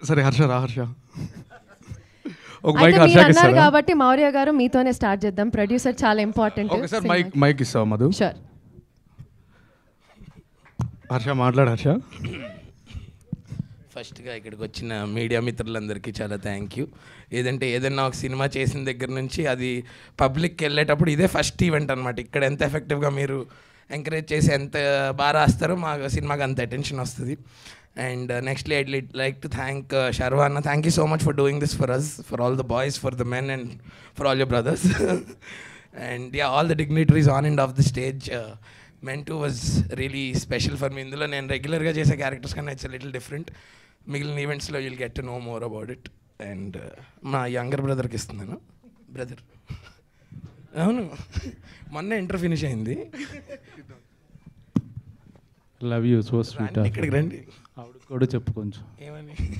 సరే హర్ష రా హర్ష ఒక అయితే మైక్ మీరు హర్షకి అన్నారు ఇస్తారా కాబట్టి మౌర్య గారు మీతోనే స్టార్ట్ చేద్దాం ప్రొడ్యూసర్ చాలా ఇంపార్టెంట్ ఒకసారి మైక్ మైక్ ఇస్తావా మధు షూర్ హర్ష మాట్లాడు హర్ష ఫస్ట్గా ఇక్కడికి వచ్చిన మీడియా మిత్రులందరికీ చాలా థ్యాంక్ యూ ఏదంటే ఏదైనా ఒక సినిమా చేసిన దగ్గర నుంచి అది పబ్లిక్కి వెళ్ళేటప్పుడు ఇదే ఫస్ట్ ఈవెంట్ అనమాట ఇక్కడ ఎంత ఎఫెక్టివ్గా మీరు ఎంకరేజ్ చేసి ఎంత బాగా రాస్తారో మా సినిమాకి అంత అటెన్షన్ వస్తుంది and nextly I'd like to thank శర్వాన్న thank you so much for doing this for us for all the boys for the men and for all your brothers and ya all the dignitaries on and off the stage meant to was really special for me ఇందులో నేను రెగ్యులర్గా చేసే characters కన్నా it's little different మిగిలిన ఈవెంట్స్లో you'll get to know more about it and మా younger బ్రదర్కి ఇస్తున్నాను బ్రదర్ అవును మొన్న ఇంటర్ ఫినిష్ అయింది లవ్ యూ సో స్వీట్ రండి, ఇక్కడికి రండి ఆవిడ కూడా చెప్పు కొంచెం ఏమని